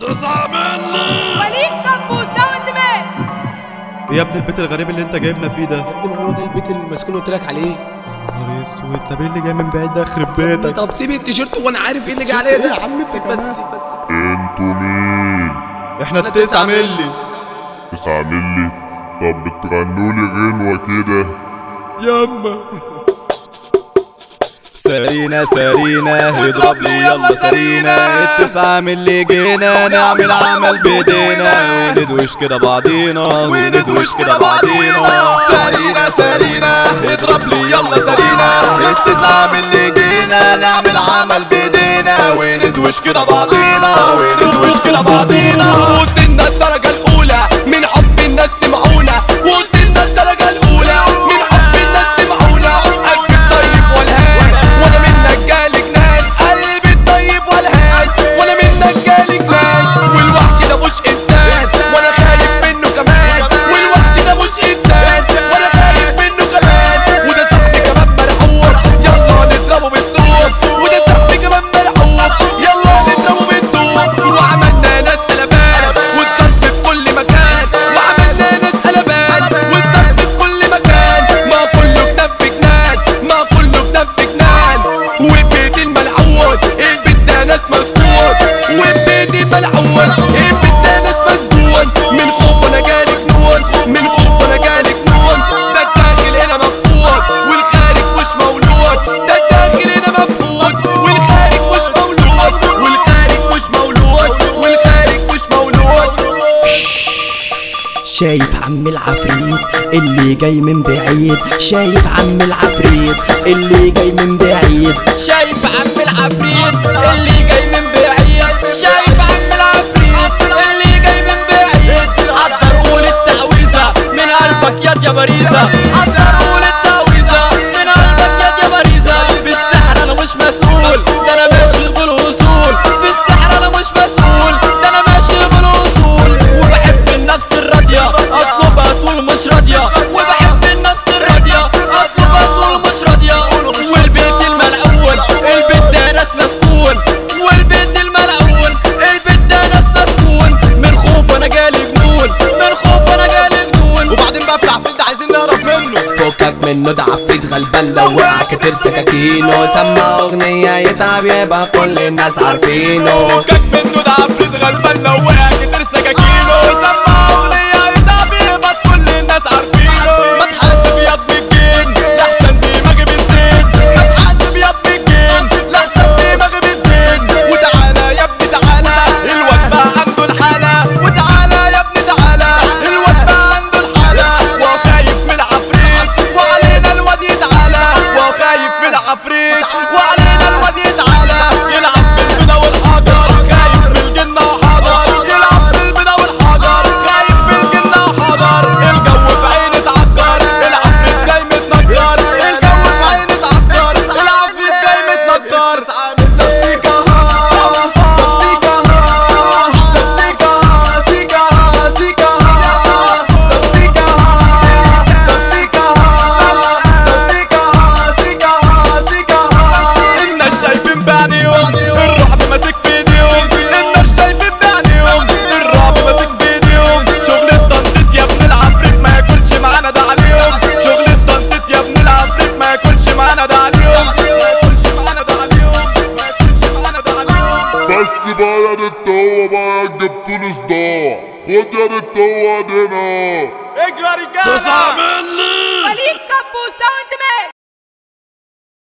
تسعة ملي وليد كابو ساوند مان يا ابن البيت الغريب اللي انت جايبنا فيه ده يا ابني ما هو ده البيت المسكون قلت لك عليه نهار اسود طب ايه اللي جاي من بعيد ده يخرب بيتك طب سيب التيشيرت وانا عارف ايه اللي جاي عليه ده يا عم انت بس كمان. بس انتوا مين احنا التسعة ملي تسعة ملي طب بتغنوا لي غنوة كده ياما سارينا سارينا اضرب لي يلا سارينا التسعة من اللي جينا نعمل عمل بايدينا وندوش كده بعضينا وندوش كده بعضينا سارينا سارينا اضرب لي يلا سارينا التسعة من اللي جينا نعمل عمل بايدينا وندوش كده بعضينا وندوش كده بعضينا وصلنا الدرجة الأولى من حب الناس سمعونا وصلنا الدرجة الأولى من حب الناس سمعونا قلبي الطيب والهان وأنا منك جالي جنان قلبي الطيب والهان وأنا منك جالي جنان والوحش ده مش إنسان وأنا خايف منه كمان والوحش ده مش إنسان وأنا خايف منه كمان وده صاحبي كمان ملعون يلا نضربه بالسوق وده صاحبي كمان ملعون يلا نضربه بالدوق وعملنا ناس قلبان والضرب في كل مكان وعملنا ناس قلبان والضرب في كل مكان ما كله في دب جنان ما كله في دب جنان والبيت الملعون البيت ده ناس مفتون والبيت الملعون البيت ده ناس مسجون من خوف انا جالي جنون من خوف انا جالي جنون ده الداخل هنا مفقود والخارج مش مولود ده الداخل هنا مفقود والخارج مش مولود والخارج مش مولود والخارج مش مولود شايف عم العفريت اللي جاي من بعيد شايف عم العفريت اللي جاي من بعيد شايف عم العفريت اللي جاي من بعيد شايف عم العفريت اللي جاي من بعيد حضر قول التعويذة من قلبك يا يا باريزة حضر قول التعويذة من قلبك يا يا باريزة في السحر انا مش مسؤول ده انا ماشي بالاصول في السحر انا مش مسؤول ده انا ماشي بالاصول وبحب النفس الراضية اطلبها طول مش راضية وبحب النفس الراضية اطلبها طول مش راضية والبيت الملعون البيت ده ناس مسكون والبيت الملعون البيت ده ناس مسكون من خوف انا جالي جنون من خوف انا جالي جنون وبعدين بقى في العفريت ده عايزين نهرب منه فكك منه ده عفريت غلبان لو وقع كتير سكاكينه سمع اغنية يتعب يبقى كل الناس عارفينه فكك منه ده عفريت غلبان لو وقع كتير سكاكينه سمع اغنية يتعب يبقى كل الناس عارفينه ما تحاسب يا ابن الجن لحسن دماغي بالزين ما تحاسب يا ابن الجن لحسن دماغي بالزين وتعالى يا ابني تعالى الواد بقى عنده الحالة وتعالى يا ابني تعالى الواد بقى عنده الحالة وهو خايف من العفريت وعلينا الواد يتعالى وهو خايف من العفريت وعلينا الواد يتعالى يلعب بالبنا والحجر خايف من الجنة وحجر يلعب بالبنا والحجر خايف من الجنة وحجر الجو في عيني اتعكر العفريت جاي متنكر الجو في عيني اتعكر العفريت جاي متنكر تسيكا ها تسيكا ها تسيكا ها سيكا ها سيكا ها تسيكا ها تسيكا ها تسيكا ها سيكا ها سيكا ها الناس شايفين بعينيهم الرعب ماسك في ايديهم الناس شايفين بعينيهم الرعب ماسك في ايديهم شغل التنطيط يا ابن العفريت ما ياكلش معانا ده عليهم شغل التنطيط يا ابن العفريت ما ياكلش معانا ده عليهم ما ياكلش معانا ده عليهم ما ياكلش معانا ده عليهم بس بقى يا ريت هو بقى جبتولي صداع خد يا ريت هو هنا اجري يا رجاله تسعة ملي